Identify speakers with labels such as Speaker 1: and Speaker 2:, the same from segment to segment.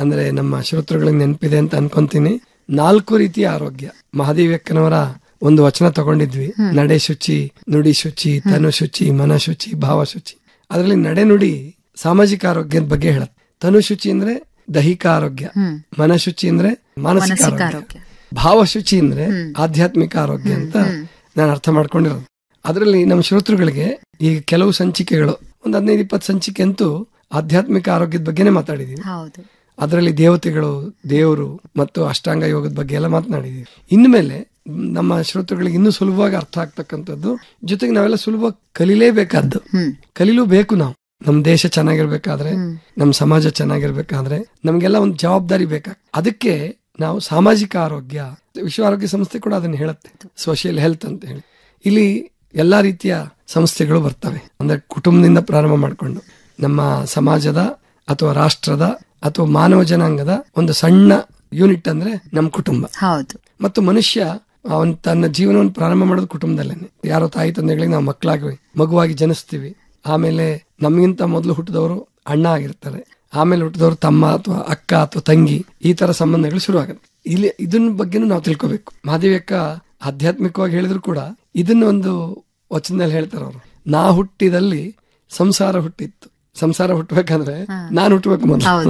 Speaker 1: ಅಂದ್ರೆ ನಮ್ಮ ಶ್ರೋತೃಗಳಿಗೆ ನೆನಪಿದೆ ಅಂತ ಅನ್ಕೊಂತೀನಿ ನಾಲ್ಕು ರೀತಿಯ ಆರೋಗ್ಯ ಮಹಾದೇವ್ಯಕ್ಕನವರ ಒಂದು ವಚನ ತಗೊಂಡಿದ್ವಿ ನಡೆ ಶುಚಿ ನುಡಿ ಶುಚಿ ತನು ಶುಚಿ ಮನ ಶುಚಿ ಭಾವ ಶುಚಿ ಅದರಲ್ಲಿ ನಡೆ ನುಡಿ ಸಾಮಾಜಿಕ ಆರೋಗ್ಯದ ಬಗ್ಗೆ ಹೇಳುತ್ತೆ ತನು ಶುಚಿ ಅಂದ್ರೆ ದೈಹಿಕ ಆರೋಗ್ಯ ಮನ ಶುಚಿ ಅಂದ್ರೆ ಮಾನಸಿಕ ಆರೋಗ್ಯ
Speaker 2: ಆರೋಗ್ಯ.
Speaker 1: ಭಾವ ಶುಚಿ ಅಂದ್ರೆ ಆಧ್ಯಾತ್ಮಿಕ ಆರೋಗ್ಯ ಅಂತ ನಾನು ಅರ್ಥ ಮಾಡ್ಕೊಂಡಿರೋದು ಅದರಲ್ಲಿ ನಮ್ಮ ಶ್ರೋತೃಗಳಿಗೆ ಈಗ ಕೆಲವು ಸಂಚಿಕೆಗಳು ಒಂದು ಹದಿನೈದು ಇಪ್ಪತ್ತು ಸಂಚಿಕೆ ಅಂತೂ ಆಧ್ಯಾತ್ಮಿಕ ಆರೋಗ್ಯದ ಬಗ್ಗೆನೇ ಮಾತಾಡಿದೀವಿ
Speaker 2: ಹೌದು
Speaker 1: ಅದರಲ್ಲಿ ದೇವತೆಗಳು ದೇವರು ಮತ್ತು ಅಷ್ಟಾಂಗ ಯೋಗದ ಬಗ್ಗೆ ಎಲ್ಲ ಮಾತನಾಡಿದೀವಿ ಇನ್ಮೇಲೆ ನಮ್ಮ ಶ್ರೋತೃಗಳಿಗೆ ಇನ್ನೂ ಸುಲಭವಾಗಿ ಅರ್ಥ ಆಗ್ತಕ್ಕಂಥದ್ದು ಜೊತೆಗೆ ನಾವೆಲ್ಲ ಸುಲಭವಾಗಿ ಕಲಿಲೇಬೇಕಾದ್ದು
Speaker 2: ಹ್ಮ್
Speaker 1: ಕಲೀಲೂ ಬೇಕು ನಾವು ನಮ್ಮ ದೇಶ ಚೆನ್ನಾಗಿರ್ಬೇಕಾದ್ರೆ ನಮ್ಮ ಸಮಾಜ ಚೆನ್ನಾಗಿರ್ಬೇಕಾದ್ರೆ ನಮ್ಗೆಲ್ಲ ಒಂದು ಜವಾಬ್ದಾರಿ ಬೇಕಾಗ ಅದಕ್ಕೆ ನಾವು ಸಾಮಾಜಿಕ ಆರೋಗ್ಯ ವಿಶ್ವ ಆರೋಗ್ಯ ಸಂಸ್ಥೆ ಕೂಡ ಅದನ್ನ ಹೇಳುತ್ತೆ ಸೋಷಿಯಲ್ ಹೆಲ್ತ್ ಅಂತ ಹೇಳಿ ಇಲ್ಲಿ ಎಲ್ಲಾ ರೀತಿಯ ಸಂಸ್ಥೆಗಳು ಬರ್ತವೆ ಅಂದ್ರೆ ಕುಟುಂಬದಿಂದ ಪ್ರಾರಂಭ ಮಾಡಿಕೊಂಡು ನಮ್ಮ ಸಮಾಜದ ಅಥವಾ ರಾಷ್ಟ್ರದ ಅಥವಾ ಮಾನವ ಜನಾಂಗದ ಒಂದು ಸಣ್ಣ ಯೂನಿಟ್ ಅಂದ್ರೆ ನಮ್ಮ ಕುಟುಂಬ
Speaker 2: ಹೌದು
Speaker 1: ಮತ್ತು ಮನುಷ್ಯ ಅವನ್ ತನ್ನ ಜೀವನವನ್ನು ಪ್ರಾರಂಭ ಮಾಡೋದು ಕುಟುಂಬದಲ್ಲೇನೆ ಯಾರೋ ತಾಯಿ ತಂದೆಗಳಿಗೆ ನಾವು ಮಕ್ಕಳಾಗಿ ಮಗುವಾಗಿ ಜನಿಸ್ತೀವಿ ಆಮೇಲೆ ನಮಗಿಂತ ಮೊದಲು ಹುಟ್ಟಿದವರು ಅಣ್ಣ ಆಗಿರ್ತಾರೆ ಆಮೇಲೆ ಹುಟ್ಟಿದವರು ತಮ್ಮ ಅಥವಾ ಅಕ್ಕ ಅಥವಾ ತಂಗಿ ಈ ತರ ಸಂಬಂಧಗಳು ಶುರುವಾಗುತ್ತೆ ಇಲ್ಲಿ ಇದನ್ನ ಬಗ್ಗೆನೂ ನಾವು ತಿಳ್ಕೊಬೇಕು ಮಹಾದೇವಿಯಕ್ಕ ಆಧ್ಯಾತ್ಮಿಕವಾಗಿ ಹೇಳಿದ್ರು ಕೂಡ ಇದನ್ನ ಒಂದು ವಚನದಲ್ಲಿ ಹೇಳ್ತಾರೆ ಅವರು ನಾ ಹುಟ್ಟಿದಲ್ಲಿ ಸಂಸಾರ ಹುಟ್ಟಿತ್ತು ಸಂಸಾರ ಹುಟ್ಟಬೇಕಂದ್ರೆ ನಾನು ಹುಟ್ಟಬೇಕು ಮೊದಲು
Speaker 2: ಹೌದು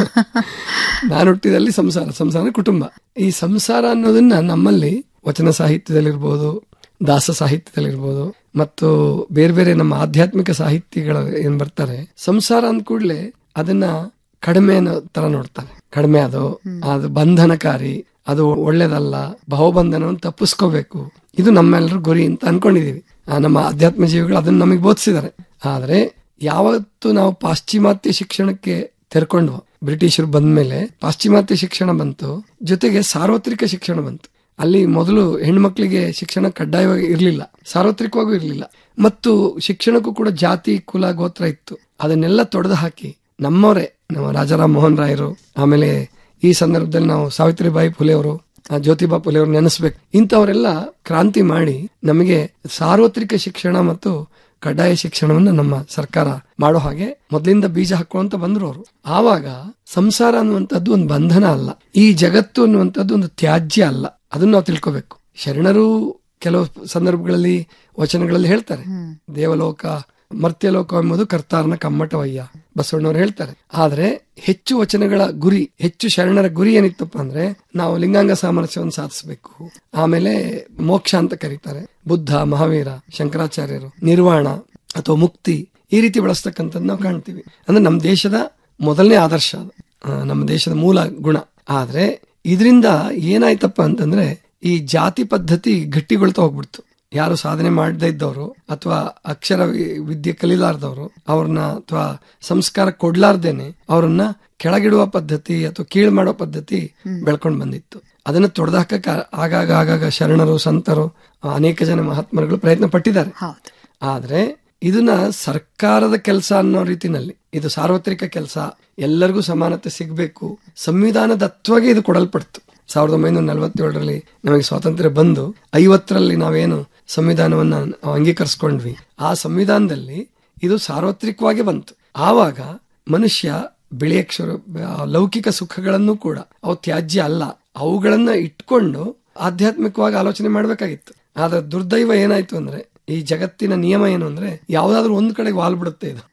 Speaker 1: ನಾನು ಹುಟ್ಟಿದಲ್ಲಿ ಸಂಸಾರ ಸಂಸಾರ ಅಂದ್ರೆ ಕುಟುಂಬ ಈ ಸಂಸಾರ ಅನ್ನೋದನ್ನ ನಮ್ಮಲ್ಲಿ ವಚನ ಸಾಹಿತ್ಯದಲ್ಲಿರ್ಬೋದು ದಾಸ ಸಾಹಿತ್ಯದಲ್ಲಿರ್ಬೋದು ಮತ್ತು ಬೇರೆ ಬೇರೆ ನಮ್ಮ ಆಧ್ಯಾತ್ಮಿಕ ಸಾಹಿತ್ಯಗಳು ಏನ್ ಬರ್ತಾರೆ ಸಂಸಾರ ಅಂದ ಕೂಡಲೇ ಅದನ್ನ ಕಡಿಮೆ ಅನ್ನೋ ತರ ನೋಡ್ತಾರೆ ಕಡಿಮೆ ಅದು ಅದು ಬಂಧನಕಾರಿ ಅದು ಒಳ್ಳೇದಲ್ಲ ಭಾವಬಂಧನವನ್ನು ತಪ್ಪಿಸ್ಕೋಬೇಕು ಇದು ನಮ್ಮೆಲ್ಲರ ಗುರಿ ಅಂತ ಅನ್ಕೊಂಡಿದೀವಿ ಆ, ನಮ್ಮ ಆಧ್ಯಾತ್ಮ ಜೀವಿಗಳು ಅದನ್ನ ನಮಗೆ ಬೋಧಿಸಿದ್ದಾರೆ ಆದ್ರೆ ಯಾವತ್ತು ನಾವು ಪಾಶ್ಚಿಮಾತ್ಯ ಶಿಕ್ಷಣಕ್ಕೆ ತೆರ್ಕೊಂಡ್ವು ಬ್ರಿಟಿಷರು ಬಂದ್ಮೇಲೆ ಪಾಶ್ಚಿಮಾತ್ಯ ಶಿಕ್ಷಣ ಬಂತು ಜೊತೆಗೆ ಸಾರ್ವತ್ರಿಕ ಶಿಕ್ಷಣ ಬಂತು ಅಲ್ಲಿ ಮೊದಲು ಹೆಣ್ಮಕ್ಳಿಗೆ ಶಿಕ್ಷಣ ಕಡ್ಡಾಯವಾಗಿ ಇರಲಿಲ್ಲ ಸಾರ್ವತ್ರಿಕವಾಗೂ ಇರಲಿಲ್ಲ ಮತ್ತು ಶಿಕ್ಷಣಕ್ಕೂ ಕೂಡ ಜಾತಿ ಕುಲ ಗೋತ್ರ ಇತ್ತು ಅದನ್ನೆಲ್ಲ ತೊಡೆದು ಹಾಕಿ ನಮ್ಮವರೇ ನಮ್ಮ ರಾಜಾರಾಮ್ ಮೋಹನ್ ರಾಯರು ಆಮೇಲೆ ಈ ಸಂದರ್ಭದಲ್ಲಿ ನಾವು ಸಾವಿತ್ರಿಬಾಯಿ ಫುಲೆ ಅವರು ಆ, ಜ್ಯೋತಿಬಾ ಫುಲೆ ಅವರು ನೆನೆಸ್ಬೇಕು ಇಂಥವರೆಲ್ಲ ಕ್ರಾಂತಿ ಮಾಡಿ ನಮಗೆ ಸಾರ್ವತ್ರಿಕ ಶಿಕ್ಷಣ ಮತ್ತು ಕಡ್ಡಾಯ ಶಿಕ್ಷಣವನ್ನ ನಮ್ಮ ಸರ್ಕಾರ ಮಾಡೋ ಹಾಗೆ ಮೊದಲಿಂದ ಬೀಜ ಹಾಕೊಳ್ಳುವಂತ ಬಂದ್ರು ಅವರು ಆವಾಗ ಸಂಸಾರ ಅನ್ನುವಂಥದ್ದು ಒಂದು ಬಂಧನ ಅಲ್ಲ ಈ ಜಗತ್ತು ಅನ್ನುವಂಥದ್ದು ಒಂದು ತ್ಯಾಜ್ಯ ಅಲ್ಲ ಅದನ್ನ ನಾವು ತಿಳ್ಕೋಬೇಕು ಶರಣರು ಕೆಲವು ಸಂದರ್ಭಗಳಲ್ಲಿ ವಚನಗಳಲ್ಲಿ ಹೇಳ್ತಾರೆ ದೇವಲೋಕ ಮರ್ತ್ಯಲೋಕ ಎಂಬುದು ಕರ್ತಾರನ ಕಮ್ಮಟವಯ್ಯ ಬಸವಣ್ಣವ್ರು ಹೇಳ್ತಾರೆ ಆದ್ರೆ ಹೆಚ್ಚು ವಚನಗಳ ಗುರಿ ಹೆಚ್ಚು ಶರಣರ ಗುರಿ ಏನಿತ್ತಪ್ಪ ಅಂದ್ರೆ ನಾವು ಲಿಂಗಾಂಗ ಸಾಮರಸ್ಯವನ್ನು ಸಾಧಿಸಬೇಕು ಆಮೇಲೆ ಮೋಕ್ಷ ಅಂತ ಕರೀತಾರೆ ಬುದ್ಧ ಮಹಾವೀರ ಶಂಕರಾಚಾರ್ಯರು ನಿರ್ವಾಣ ಅಥವಾ ಮುಕ್ತಿ ಈ ರೀತಿ ಬಳಸ್ತಕ್ಕಂಥದ್ದು ನಾವು ಕಾಣ್ತೀವಿ ಅಂದ್ರೆ ನಮ್ಮ ದೇಶದ ಮೊದಲನೇ ಆದರ್ಶ ಅದು ಆ, ನಮ್ಮ ದೇಶದ ಮೂಲ ಗುಣ ಆದ್ರೆ ಇದರಿಂದ ಏನಾಯ್ತಪ್ಪ ಅಂತಂದ್ರೆ ಈ ಜಾತಿ ಪದ್ಧತಿ ಗಟ್ಟಿಗೊಳ್ತಾ ಹೋಗ್ಬಿಡ್ತು ಯಾರು ಸಾಧನೆ ಮಾಡದೇ ಇದ್ದವರು ಅಥವಾ ಅಕ್ಷರ ವಿ- ವಿದ್ಯೆ ಕಲಿಲಾರ್ದವರು ಅವ್ರನ್ನ ಅಥವಾ ಸಂಸ್ಕಾರ ಕೊಡ್ಲಾರ್ದೇನೆ ಅವ್ರನ್ನ ಕೆಳಗಿಡುವ ಪದ್ಧತಿ ಅಥವಾ ಕೀಳು ಮಾಡೋ ಪದ್ಧತಿ ಬೆಳ್ಕೊಂಡ್ ಬಂದಿತ್ತು ಅದನ್ನ ತೊಡೆದಾಕಕ್ಕ ಆಗಾಗ ಆಗಾಗ ಶರಣರು ಸಂತರು ಆ, ಅನೇಕ ಜನ ಮಹಾತ್ಮರುಗಳು ಪ್ರಯತ್ನ ಪಟ್ಟಿದ್ದಾರೆ
Speaker 2: ಹೌದು
Speaker 1: ಆದ್ರೆ ಇದನ್ನ ಸರ್ಕಾರದ ಕೆಲಸ ಅನ್ನೋ ರೀತಿನಲ್ಲಿ ಇದು ಸಾರ್ವತ್ರಿಕ ಕೆಲಸ ಎಲ್ಲರಿಗೂ ಸಮಾನತೆ ಸಿಗಬೇಕು ಸಂವಿಧಾನದತ್ವಗೆ ಇದು ಕೊಡಲ್ಪಡ್ತು ಸಾವಿರದ ಒಂಬೈನೂರ ನಲವತ್ತೇಳರಲ್ಲಿ ನಮಗೆ ಸ್ವಾತಂತ್ರ್ಯ ಬಂದು ಐವತ್ತರಲ್ಲಿ ನಾವೇನು ಸಂವಿಧಾನವನ್ನ ಅಂಗೀಕರಿಸ್ಕೊಂಡ್ವಿ ಆ ಸಂವಿಧಾನದಲ್ಲಿ ಇದು ಸಾರ್ವತ್ರಿಕವಾಗಿ ಬಂತು ಆವಾಗ ಮನುಷ್ಯ ಬೆಳೆಯಕ್ಷರ ಲೌಕಿಕ ಸುಖಗಳನ್ನು ಕೂಡ ಅವು ತ್ಯಾಜ್ಯ ಅಲ್ಲ ಅವುಗಳನ್ನ ಇಟ್ಕೊಂಡು ಆಧ್ಯಾತ್ಮಿಕವಾಗಿ ಆಲೋಚನೆ ಮಾಡ್ಬೇಕಾಗಿತ್ತು ಆದ್ರೆ ದುರ್ದೈವ ಏನಾಯ್ತು ಅಂದ್ರೆ ಈ ಜಗತ್ತಿನ ನಿಯಮ ಏನು ಅಂದ್ರೆ ಯಾವ್ದಾದ್ರು ಒಂದ್ ಕಡೆಗೆ ವಾಲ್ಬಿಡುತ್ತೆ ಇದು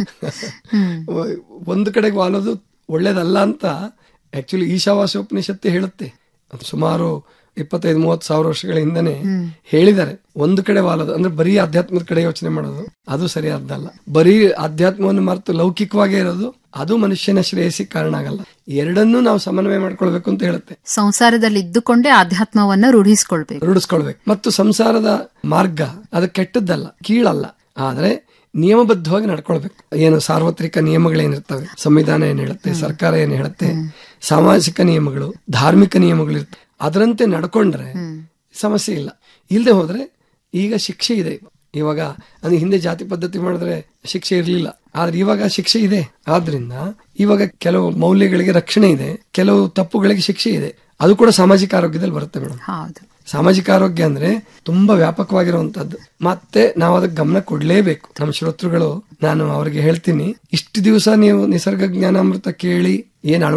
Speaker 1: ಒಂದು ಕಡೆಗೆ ವಾಲೋದು ಒಳ್ಳೇದಲ್ಲ ಅಂತ ಆಕ್ಚುಲಿ ಈಶಾವಾಸ್ಯೋಪನಿಷತ್ತೆ ಹೇಳುತ್ತೆ ಅದು ಸುಮಾರು ಇಪ್ಪತ್ತೈದು ಮೂವತ್ತು ಸಾವಿರ ವರ್ಷಗಳ ಹಿಂದನೆ ಹೇಳಿದ್ದಾರೆ ಒಂದು ಕಡೆ ವಾಲೋದು ಅಂದ್ರೆ ಬರೀ ಆಧ್ಯಾತ್ಮದ ಕಡೆ ಯೋಚನೆ ಮಾಡೋದು ಅದು ಸರಿಯಾದ್ದಲ್ಲ ಬರೀ ಆಧ್ಯಾತ್ಮವನ್ನು ಮರೆತು ಲೌಕಿಕವಾಗೇ ಇರೋದು ಅದು ಮನುಷ್ಯನ ಶ್ರೇಯಸ್ಸಿ ಕಾರಣ ಆಗಲ್ಲ ಎರಡನ್ನೂ ನಾವು ಸಮನ್ವಯ ಮಾಡ್ಕೊಳ್ಬೇಕು ಅಂತ ಹೇಳುತ್ತೆ
Speaker 2: ಸಂಸಾರದಲ್ಲಿ ಇದ್ದುಕೊಂಡೇ ಆಧ್ಯಾತ್ಮವನ್ನ ರೂಢಿಸ್ಕೊಳ್ಬೇಕು
Speaker 1: ರೂಢಿಸ್ಕೊಳ್ಬೇಕು ಮತ್ತು ಸಂಸಾರದ ಮಾರ್ಗ ಅದು ಕೆಟ್ಟದ್ದಲ್ಲ ಕೀಳಲ್ಲ ಆದ್ರೆ ನಿಯಮಬದ್ಧವಾಗಿ ನಡ್ಕೊಳ್ಬೇಕು ಏನು ಸಾರ್ವತ್ರಿಕ ನಿಯಮಗಳೇನಿರ್ತವೆ ಸಂವಿಧಾನ ಏನ್ ಹೇಳುತ್ತೆ ಸರ್ಕಾರ ಏನ್ ಹೇಳುತ್ತೆ ಸಾಮಾಜಿಕ ನಿಯಮಗಳು ಧಾರ್ಮಿಕ ನಿಯಮಗಳು ಇರ್ತವೆ ಅದರಂತೆ ನಡ್ಕೊಂಡ್ರೆ ಸಮಸ್ಯೆ ಇಲ್ಲ ಇಲ್ಲದೆ ಹೋದ್ರೆ ಈಗ ಶಿಕ್ಷೆ ಇದೆ ಇವಾಗ ಅಂದ್ರೆ ಹಿಂದೆ ಜಾತಿ ಪದ್ಧತಿ ಮಾಡಿದ್ರೆ ಶಿಕ್ಷೆ ಇರಲಿಲ್ಲ ಆದ್ರೆ ಇವಾಗ ಶಿಕ್ಷೆ ಇದೆ ಆದ್ರಿಂದ ಇವಾಗ ಕೆಲವು ಮೌಲ್ಯಗಳಿಗೆ ರಕ್ಷಣೆ ಇದೆ ಕೆಲವು ತಪ್ಪುಗಳಿಗೆ ಶಿಕ್ಷೆ ಇದೆ ಅದು ಕೂಡ ಸಾಮಾಜಿಕ ಆರೋಗ್ಯದಲ್ಲಿ ಬರುತ್ತೆ ಮೇಡಮ್
Speaker 2: ಹೌದು
Speaker 1: ಸಾಮಾಜಿಕ ಆರೋಗ್ಯ ಅಂದ್ರೆ ತುಂಬಾ ವ್ಯಾಪಕವಾಗಿರುವಂತದ್ದು ಮತ್ತೆ ನಾವು ಅದಕ್ಕೆ ಗಮನ ಕೊಡ್ಲೇಬೇಕು ನಮ್ಮ ಶ್ರೋತೃಗಳು ನಾನು ಅವರಿಗೆ ಹೇಳ್ತೀನಿ ಇಷ್ಟು ದಿವಸ ನೀವು ನಿಸರ್ಗ ಜ್ಞಾನಾಮೃತ ಕೇಳಿ ಏನ್